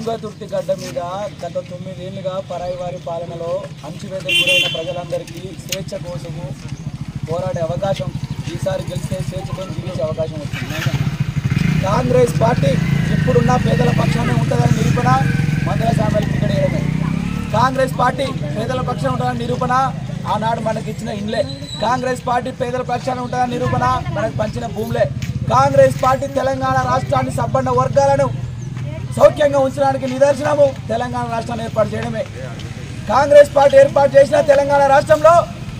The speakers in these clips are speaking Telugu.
తుంగతుర్తి గడ్డ మీద గత తొమ్మిదేళ్లుగా పరాయి వారి పాలనలో అంచువేతకు గురైన ప్రజలందరికీ స్వేచ్ఛ కోసము పోరాడే అవకాశం ఈసారి గెలిస్తే స్వేచ్ఛతో జీవించే అవకాశం వచ్చింది కాంగ్రెస్ పార్టీ ఇప్పుడున్న పేదల పక్షానే ఉంటుందని నిరూపణ మందల సామెలు ఇక్కడ వేయడమే కాంగ్రెస్ పార్టీ పేదల పక్షాన ఉంటుందని నిరూపణ ఆనాడు మనకి ఇచ్చిన ఇండ్లే కాంగ్రెస్ పార్టీ పేదల పక్షాన ఉంటుందని నిరూపణ మనకు పంచిన భూములే కాంగ్రెస్ పార్టీ తెలంగాణ రాష్ట్రాన్ని సబ్బన్న వర్గాలను సౌఖ్యంగా ఉంచడానికి నిదర్శనము తెలంగాణ రాష్ట్రాన్ని ఏర్పాటు చేయడమే కాంగ్రెస్ పార్టీ ఏర్పాటు చేసిన తెలంగాణ రాష్ట్రంలో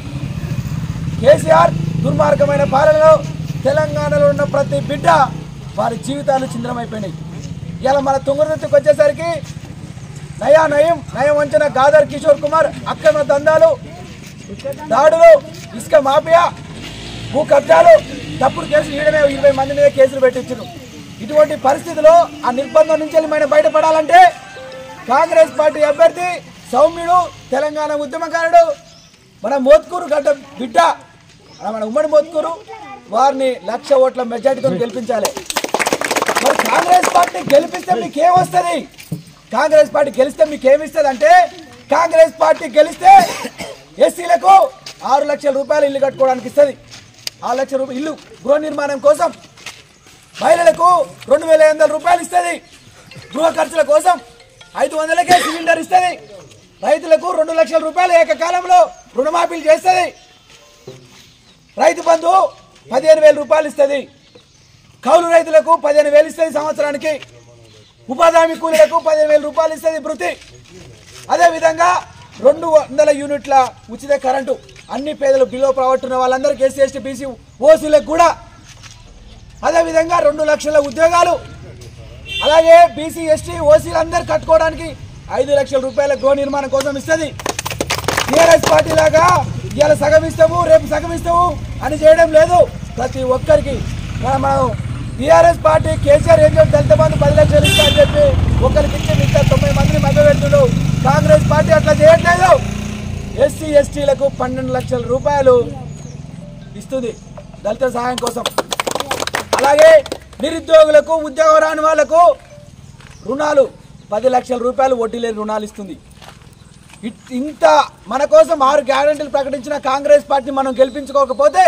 కేసీఆర్ దుర్మార్గమైన పాలనలో తెలంగాణలో ఉన్న ప్రతి బిడ్డ వారి జీవితాలు చింద్రమైపోయినాయి ఇలా మన తుంగతుర్తికి వచ్చేసరికి నయా నయం నయం వంచిన గాదర్ కిషోర్ కుమార్ అక్రమ దందాలు దాడులు ఇసుక మాఫియా భూ కబ్జాలు తప్పుడు కేసులు ఈడనే ఇరవై మంది మీద కేసులు పెట్టించారు ఇటువంటి పరిస్థితిలో ఆ నిర్బంధం నుంచి వెళ్ళి మనం బయటపడాలంటే కాంగ్రెస్ పార్టీ అభ్యర్థి సౌమ్యుడు తెలంగాణ ఉద్యమకారుడు మన మోత్కూరు గడ్డ బిడ్డ మన- మన ఉమ్మడి మోత్కూరు వారిని లక్ష ఓట్ల మెజార్టీతో గెలిపించాలి మరి కాంగ్రెస్ పార్టీ గెలిపిస్తే మీకు ఏమొస్తుంది కాంగ్రెస్ పార్టీ గెలిస్తే మీకు ఏమిస్తుంది అంటే కాంగ్రెస్ పార్టీ గెలిస్తే ఎస్సీలకు ఆరు లక్షల రూపాయలు ఇల్లు కట్టుకోవడానికి ఇస్తుంది ఆరు లక్షల రూపాయలు ఇల్లు గృహ నిర్మాణం కోసం మహిళలకు రెండు వేల ఐదు వందల రూపాయలు ఇస్తుంది గృహ ఖర్చుల కోసం ఐదు వందలకే సిలిండర్ ఇస్తుంది రైతులకు రెండు లక్షల రూపాయలు ఏకకాలంలో రుణమాఫీలు చేస్తుంది రైతు బంధు పదిహేను వేల రూపాయలు ఇస్తుంది కౌలు రైతులకు పదిహేను వేలు ఇస్తుంది సంవత్సరానికి ఉపాధి హామీ కూలీలకు పదిహేను వేల రూపాయలు ఇస్తుంది భృతి అదేవిధంగా రెండు వందల యూనిట్ల ఉచిత కరెంటు అన్ని పేదలు బిలో ప్రవట్టున్న వాళ్ళందరికీ ఎస్సీ ఎస్టీ బీసీ ఓసీలకు కూడా అదేవిధంగా రెండు లక్షల ఉద్యోగాలు అలాగే బీసీ ఎస్టీ ఓసీలు అందరు కట్టుకోవడానికి ఐదు లక్షల రూపాయల గృహ నిర్మాణం కోసం ఇస్తుంది టీఆర్ఎస్ పార్టీ లాగా ఇవాళ సగం ఇస్తాము రేపు సగం ఇస్తాము అని చేయడం లేదు ప్రతి ఒక్కరికి మన- మనం టీఆర్ఎస్ పార్టీ కేసీఆర్ ఏం చెప్పి దళిత బంధు పది లక్షలు ఇస్తా అని చెప్పి ఒకరికి ఇచ్చి మిగతా తొంభై మందిని మధ్య పెడుతుండు కాంగ్రెస్ పార్టీ అట్లా చేయట్లేదు ఎస్సీ ఎస్టీలకు పన్నెండు లక్షల రూపాయలు ఇస్తుంది దళిత సహాయం కోసం అలాగే నిరుద్యోగులకు ఉద్యోగం రాని వాళ్లకు రుణాలు పది లక్షల రూపాయలు వడ్డీ లేని రుణాలు ఇస్తుంది ఇట్- ఇంత మన కోసం ఆరు గ్యారంటీలు ప్రకటించిన కాంగ్రెస్ పార్టీ మనం గెలిపించుకోకపోతే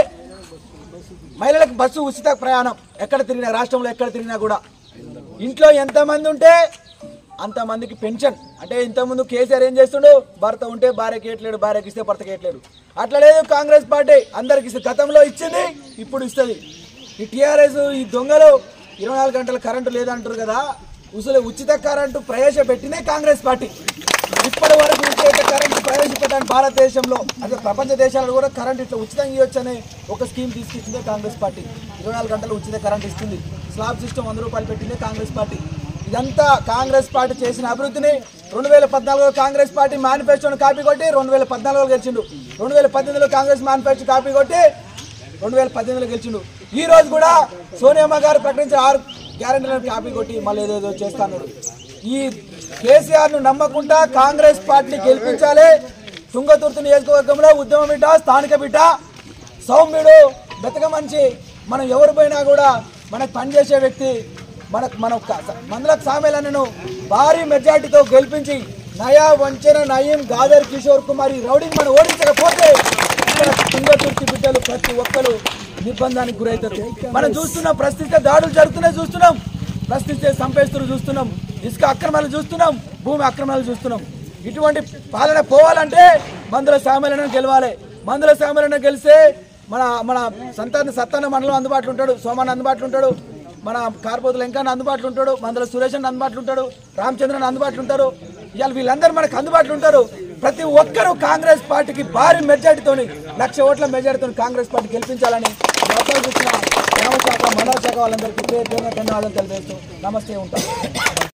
మహిళలకు బస్సు ఉచిత ప్రయాణం ఎక్కడ తిరిగినా రాష్ట్రంలో ఎక్కడ తిరిగినా కూడా ఇంట్లో ఎంతమంది ఉంటే అంతమందికి పెన్షన్ అంటే ఇంతకుముందు కేసీఆర్ ఏం చేస్తుండు భర్త ఉంటే భార్యకి ఇవ్వట్లేడు భార్యకి ఇస్తే భర్తకి ఇవ్వట్లేడు అట్లా లేదు కాంగ్రెస్ పార్టీ అందరికి ఇస్తుంది గతంలో ఇచ్చింది ఇప్పుడు ఇస్తుంది ఈ టీఆర్ఎస్ ఈ దొంగలు ఇరవై నాలుగు గంటల కరెంటు లేదంటారు కదా ఉసులు ఉచిత కరెంటు ప్రవేశపెట్టిందే కాంగ్రెస్ పార్టీ ఇప్పటి వరకు ఉచిత కరెంటు ప్రవేశపెట్టాను భారతదేశంలో అదే ప్రపంచ దేశాలలో కూడా కరెంట్ ఇట్లా ఉచితంగా ఇవ్వచ్చు అనే ఒక స్కీమ్ తీసుకొచ్చిందే కాంగ్రెస్ పార్టీ ఇరవై నాలుగు గంటలు ఉచిత కరెంట్ ఇస్తుంది స్లాబ్ సిస్టమ్ వంద రూపాయలు పెట్టిందే కాంగ్రెస్ పార్టీ ఇదంతా కాంగ్రెస్ పార్టీ చేసిన అభివృద్ధిని రెండు వేల పద్నాలుగులో కాంగ్రెస్ పార్టీ మేనిఫెస్టోను కాపీ కొట్టి రెండు వేల పద్నాలుగులో గెలిచిండు రెండు వేల పద్దెనిమిదిలో కాంగ్రెస్ మేనిఫెస్టో కాపీ కొట్టి రెండు వేల పద్దెనిమిదిలో గెలిచిండు ఈ రోజు కూడా సోనియమ్మ గారు ప్రకటించిన ఆరు గ్యారెంటీలను కాపీ కొట్టి మళ్ళీ ఏదేదో చేస్తాను ఈ కేసీఆర్ ను నమ్మకుండా కాంగ్రెస్ పార్టీని గెలిపించాలి తుంగతుర్తి నియోజకవర్గంలో ఉద్యమ బిడ్డ స్థానిక బిడ్డ సౌమ్యుడు బెతక మంచి మనం ఎవరు పోయినా కూడా మనకు పనిచేసే వ్యక్తి మనకు మనం మందులకు సామేలన్నను భారీ మెజార్టీతో గెలిపించి నయా వంచన నయీం గాదర్ కిషోర్ కుమార్ ఈ రౌడీని మనం ఓడించకపోతే ఇక్కడ తుంగతుర్తి బిడ్డలు ప్రతి ఒక్కరు నిర్బంధానికి గురవుతారు మనం చూస్తున్నాం ప్రశ్నిస్తే దాడులు జరుగుతున్నాయి చూస్తున్నాం ప్రశ్నిస్తే సంపేస్తులు చూస్తున్నాం ఇసుక అక్రమాలు చూస్తున్నాం భూమి అక్రమాలు చూస్తున్నాం ఇటువంటి పాలన పోవాలంటే మందుల సామలను గెలవాలి మందుల సామలను గెలిస్తే మన మన సంతాన సత్తాన మండలం అందుబాటులో ఉంటాడు సోమాన్ అందుబాటులో ఉంటాడు మన కార్పోతులు ఇంకా అందుబాటులో ఉంటాడు మందుల సురేష్ అన్న అందుబాటులో ఉంటాడు రామచంద్రన్ అందుబాటులో ఉంటారు ఇవాళ వీళ్ళందరూ మనకు అందుబాటులో ఉంటారు ప్రతి ఒక్కరూ కాంగ్రెస్ పార్టీకి భారీ మెజార్టీతోని లక్ష ఓట్ల మెజార్టీతో కాంగ్రెస్ పార్టీ గెలిపించాలని ఈ అవకాశం ఇచ్చిన గ్రామ శాఖ మండల శాఖ వాళ్ళందరికీ పేరు పేరున ధన్యవాదాలు తెలియజేస్తూ నమస్తే ఉంటాం